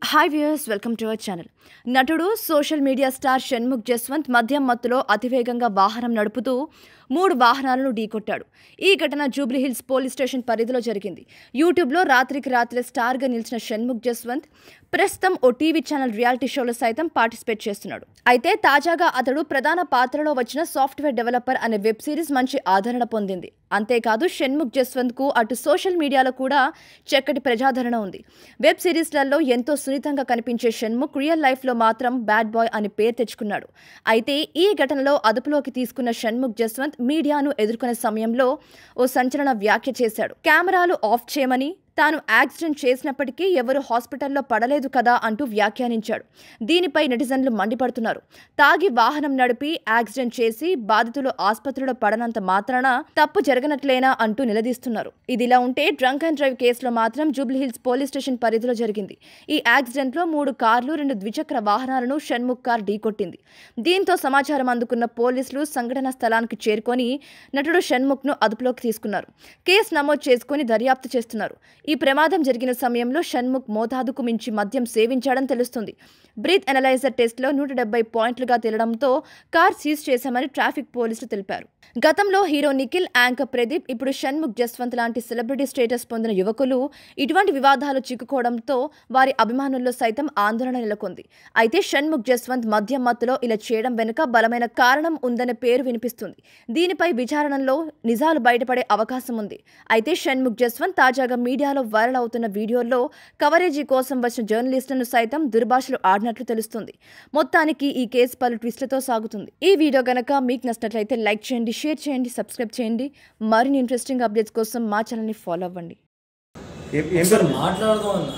hi viewers welcome to our channel నటుడు social media star Shanmukh Jaswanth మద్యం మత్తులో అతివేగంగా వాహనం నడుపుతూ మూడు వాహనాలను ఢీకొట్టాడు ఈ ఘటన జూబ్లీహిల్స్ పోలీస్ స్టేషన్ పరిధిలో జరిగింది యూట్యూబ్లో రాత్రికి రాత్రి స్టార్గా నిలిచిన షణ్ముఖ్ జస్వంత్ ప్రస్తుతం ఓ టీవీ ఛానల్ రియాలిటీ షోలో సైతం పార్టిసిపేట్ చేస్తున్నాడు అయితే తాజాగా అతడు ప్రధాన పాత్రలో వచ్చిన సాఫ్ట్వేర్ డెవలపర్ అనే వెబ్ సిరీస్ మంచి ఆదరణ పొందింది అంతేకాదు షణ్ముఖ్ జస్వంత్ కు అటు సోషల్ మీడియాలో కూడా చక్కటి ప్రజాదరణ ఉంది వెబ్ సిరీస్లలో ఎంతో సున్నితంగా కనిపించే షణ్ముఖ్ రియల్ లైఫ్లో మాత్రం బ్యాడ్ బాయ్ అని పేరు తెచ్చుకున్నాడు అయితే ఈ ఘటనలో అదుపులోకి తీసుకున్న షణ్ముఖ్ జస్వంత్ మీడియాను ఎదుర్కొనే సమయంలో ఓ సంచలన వ్యాఖ్య చేశాడు కెమెరాలు ఆఫ్ చేయమని తాను యాక్సిడెంట్ చేసినప్పటికీ ఎవరు హాస్పిటల్లో పడలేదు కదా అంటూ వ్యాఖ్యానించాడు దీనిపై నెటిజన్లు మండిపడుతున్నారు తాగి వాహనం నడిపి యాక్సిడెంట్ చేసి బాధితులు ఆసుపత్రిలో పడనంత మాత్రాన తప్పు జరగనట్లేనా అంటూ నిలదీస్తున్నారు ఇదిలా ఉంటే డ్రంక్ అండ్ డ్రైవ్ కేసులో మాత్రం జూబ్లీహిల్స్ పోలీస్ స్టేషన్ పరిధిలో జరిగింది ఈ యాక్సిడెంట్లో మూడు కార్లు రెండు ద్విచక్ర వాహనాలను షణ్ముఖ్ కార్ ఢీకొట్టింది దీంతో సమాచారం అందుకున్న పోలీసులు సంఘటన స్థలానికి చేరుకొని నటుడు షణ్ముఖ్ను అదుపులోకి తీసుకున్నారు కేసు నమోదు చేసుకుని దర్యాప్తు చేస్తున్నారు ఈ ప్రమాదం జరిగిన సమయంలో షణ్ముఖ్ మోతాదుకు మించి మద్యం సేవించాడని తెలుస్తుంది బ్రీత్ అనలైజర్ టెస్ట్లో నూట డెబ్బై పాయింట్లుగా తేలడంతో కార్ సీజ్ చేశామని ట్రాఫిక్ పోలీసులు తెలిపారు గతంలో హీరో నిఖిల్ యాంకర్ ప్రదీప్ ఇప్పుడు షణ్ముఖ్ జస్వంత్ లాంటి సెలబ్రిటీ స్టేటస్ పొందిన యువకులు ఇటువంటి వివాదాలు చిక్కుకోవడంతో వారి అభిమానుల్లో సైతం ఆందోళన నెలకొంది అయితే షణ్ముఖ్ జస్వంత్ మద్యం మత్తులో ఇలా చేయడం వెనుక బలమైన కారణం ఉందనే పేరు వినిపిస్తుంది దీనిపై విచారణలో నిజాలు బయటపడే అవకాశం ఉంది అయితే షణ్ముఖ్ జస్వంత్ తాజాగా మీడియాలో వైరల్ అవుతున్న వీడియోల్లో కవరేజీ కోసం వచ్చిన జర్నలిస్టులను సైతం దుర్భాషలు ఆడినట్లు తెలుస్తుంది మొత్తానికి ఈ కేసు పలు ట్విస్టులతో సాగుతుంది ఈ వీడియో గనక మీకు నచ్చినట్లయితే లైక్ చేయండి షేర్ చేయండి సబ్స్క్రైబ్ చేయండి మరిన్ని ఇంట్రెస్టింగ్ అప్డేట్స్ కోసం మా ఛానల్ని ఫాలో అవ్వండి ఏం ఏం సార్ పేరు మాట్లాడదాం అన్న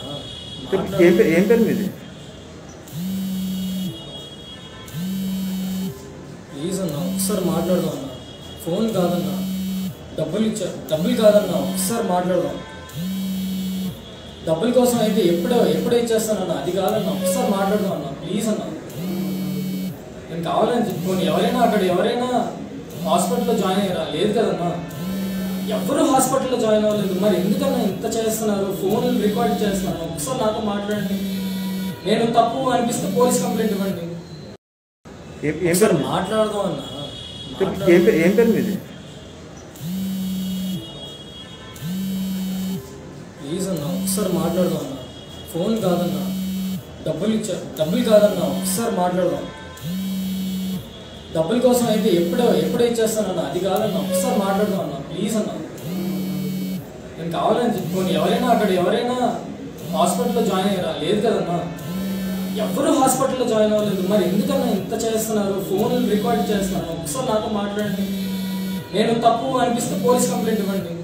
ఏం పేరు ఏం పేరు మీది ప్లీజ్ అన్న ఒకసారి మాట్లాడదాం అన్న ఫోన్ కాదన్న డబ్బులు ఇచ్చా డబ్బులు కాదన్న ఒకసారి మాట్లాడదాం డబ్బుల కోసం అయితే ఎప్పుడో ఎప్పుడో ఇచ్చేస్తానన్న అది కాదన్న ఒకసారి మాట్లాడదాం అన్న ప్లీజ్ అన్న నేను కావాలని చెప్పుకొని ఎవరైనా అక్కడ ఎవరైనా హాస్పిటల్లో జాయిన్ అయ్యారా లేదు కదన్నా ఎవరు హాస్పిటల్లో జాయిన్ అవ్వలేదు మరి ఎందుకన్నా ఇంత చేస్తున్నారు ఫోన్ రికార్డ్ చేస్తున్నారు ఒకసారి నాతో మాట్లాడండి నేను తప్పు అనిపిస్తే పోలీస్ కంప్లైంట్ ఇవ్వండి ఏం ఏం ఒకసారి పేరు మాట్లాడదాం అన్న ఏం పేరు ఏం పేరు మీది ప్లీజ్ అన్న ఒకసారి మాట్లాడదాం అన్న ఫోన్ కాదన్న డబ్బులు ఇచ్చా డబ్బులు కాదన్న ఒకసారి మాట్లాడదాం డబ్బుల కోసం అయితే ఎప్పుడో ఎప్పుడో ఇచ్చేస్తానన్న అది కాదన్న ఒకసారి మాట్లాడదాం అన్న ప్లీజ్ అన్న నేను కావాలని చెప్పుకొని ఎవరైనా అక్కడ ఎవరైనా హాస్పిటల్లో జాయిన్ అయ్యారా లేదు కదన్నా ఎవరు హాస్పిటల్లో జాయిన్ అవ్వలేదు మరి ఎందుకన్నా ఇంత చేస్తున్నారు ఫోన్ రికార్డ్ చేస్తున్నారు ఒకసారి నాతో మాట్లాడండి నేను తప్పు అనిపిస్తే పోలీస్ కంప్లైంట్ ఇవ్వండి